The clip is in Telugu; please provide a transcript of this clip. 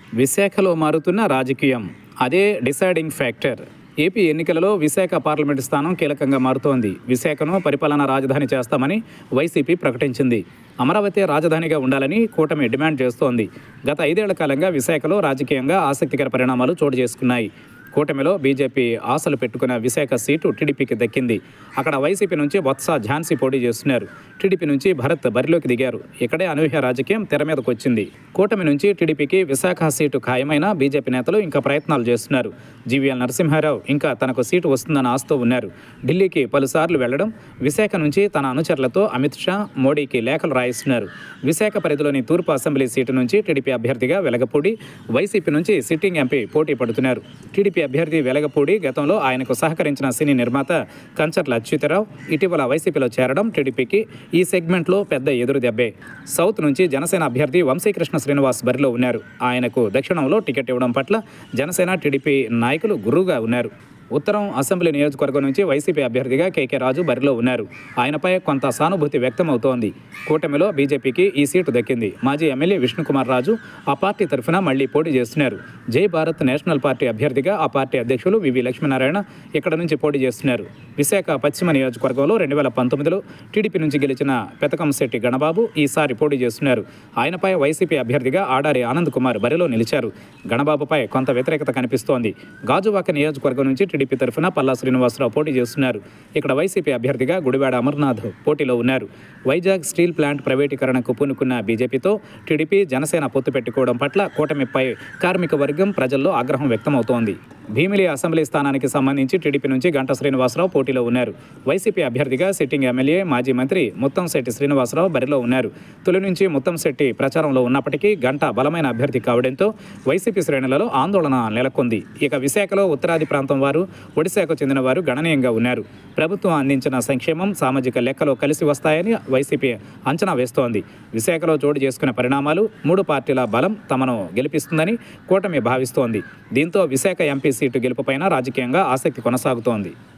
విశాఖలో మారుతున్న రాజకీయం అదే డిసైడింగ్ ఫ్యాక్టర్ ఏపీ ఎన్నికలలో విశాఖ పార్లమెంటు స్థానం కీలకంగా మారుతోంది విశాఖను పరిపాలనా రాజధాని చేస్తామని వైసీపీ ప్రకటించింది అమరావతి రాజధానిగా ఉండాలని కూటమి డిమాండ్ చేస్తోంది గత ఐదేళ్ల కాలంగా విశాఖలో రాజకీయంగా ఆసక్తికర పరిణామాలు చోటు చేసుకున్నాయి కూటమిలో బీజేపీ ఆశలు పెట్టుకున్న విశాఖ సీటు టీడీపీకి దక్కింది అక్కడ వైసీపీ నుంచి బొత్స ఝాన్సీ పోటీ చేస్తున్నారు టీడీపీ నుంచి భరత్ బరిలోకి దిగారు ఇక్కడే అనూహ్య రాజకీయం తెర మీదకు వచ్చింది కూటమి నుంచి టీడీపీకి విశాఖ సీటు ఖాయమైన బీజేపీ నేతలు ఇంకా ప్రయత్నాలు చేస్తున్నారు జీవీఎల్ నరసింహారావు ఇంకా తనకు సీటు వస్తుందని ఆశతో ఉన్నారు ఢిల్లీకి పలుసార్లు వెళ్లడం విశాఖ నుంచి తన అనుచరులతో అమిత్ షా మోడీకి లేఖలు రాయిస్తున్నారు విశాఖ పరిధిలోని తూర్పు అసెంబ్లీ సీటు నుంచి టీడీపీ అభ్యర్థిగా వెలగపూడి వైసీపీ నుంచి సిట్టింగ్ ఎంపీ పోటీ పడుతున్నారు టీడీపీ అభ్యర్థి వెలగపూడి గతంలో ఆయనకు సహకరించిన సినీ నిర్మాత కంచర్ల అచ్యుతరావు ఇటీవల వైసీపీలో చేరడం టీడీపీకి ఈ సెగ్మెంట్లో పెద్ద ఎదురు దెబ్బే సౌత్ నుంచి జనసేన అభ్యర్థి వంశీకృష్ణ శ్రీనివాస్ బరిలో ఉన్నారు ఆయనకు దక్షిణంలో టికెట్ ఇవ్వడం పట్ల జనసేన టీడీపీ నాయకులు గురువుగా ఉన్నారు ఉత్తరం అసెంబ్లీ నియోజకవర్గం నుంచి వైసీపీ అభ్యర్థిగా కేకే రాజు బరిలో ఉన్నారు ఆయనపై కొంత సానుభూతి వ్యక్తమవుతోంది కూటమిలో బీజేపీకి ఈ సీటు దక్కింది మాజీ ఎమ్మెల్యే విష్ణుకుమార్ రాజు ఆ పార్టీ తరఫున మళ్లీ పోటీ చేస్తున్నారు జై భారత్ నేషనల్ పార్టీ అభ్యర్థిగా ఆ పార్టీ అధ్యక్షులు వివి లక్ష్మీనారాయణ ఇక్కడ నుంచి పోటీ చేస్తున్నారు విశాఖ పశ్చిమ నియోజకవర్గంలో రెండు వేల పంతొమ్మిదిలో టీడీపీ నుంచి గెలిచిన పెతకంశెట్టి గణబాబు ఈసారి పోటీ చేస్తున్నారు ఆయనపై వైసీపీ అభ్యర్థిగా ఆడారి ఆనంద్ కుమార్ బరిలో నిలిచారు గణబాబుపై కొంత వ్యతిరేకత కనిపిస్తోంది గాజువాక నియోజకవర్గం నుంచి టీడీపీ తరఫున పల్లా శ్రీనివాసరావు పోటీ చేస్తున్నారు ఇక్కడ వైసీపీ అభ్యర్థిగా గుడివాడ అమర్నాథ్ పోటీలో ఉన్నారు వైజాగ్ స్టీల్ ప్లాంట్ ప్రైవేటీకరణకు పూనుకున్న బీజేపీతో టీడీపీ జనసేన పొత్తు పెట్టుకోవడం పట్ల కూటమిపై కార్మిక వర్గం ప్రజల్లో ఆగ్రహం వ్యక్తమవుతోంది భీమిలి అసెంబ్లీ స్థానానికి సంబంధించి టీడీపీ నుంచి గంట శ్రీనివాసరావు పోటీలో ఉన్నారు వైసీపీ అభ్యర్థిగా సిట్టింగ్ ఎమ్మెల్యే మాజీ మంత్రి ముత్తంశెట్టి శ్రీనివాసరావు బరిలో ఉన్నారు తొలి నుంచి ముత్తంశెట్టి ప్రచారంలో ఉన్నప్పటికీ గంట బలమైన అభ్యర్థి కావడంతో వైసీపీ శ్రేణులలో ఆందోళన నెలకొంది ఇక విశాఖలో ఉత్తరాది ప్రాంతం వారు ఒడిశాకు చెందిన వారు గణనీయంగా ఉన్నారు ప్రభుత్వం అందించిన సంక్షేమం సామాజిక లెక్కలో కలిసి వస్తాయని వైసీపీ అంచనా వేస్తోంది విశాఖలో చోటు చేసుకున్న పరిణామాలు మూడు పార్టీల బలం తమను గెలిపిస్తుందని కూటమి భావిస్తోంది దీంతో విశాఖ ఎంపీ సీటు గెలుపుపైన రాజకీయంగా ఆసక్తి కొనసాగుతోంది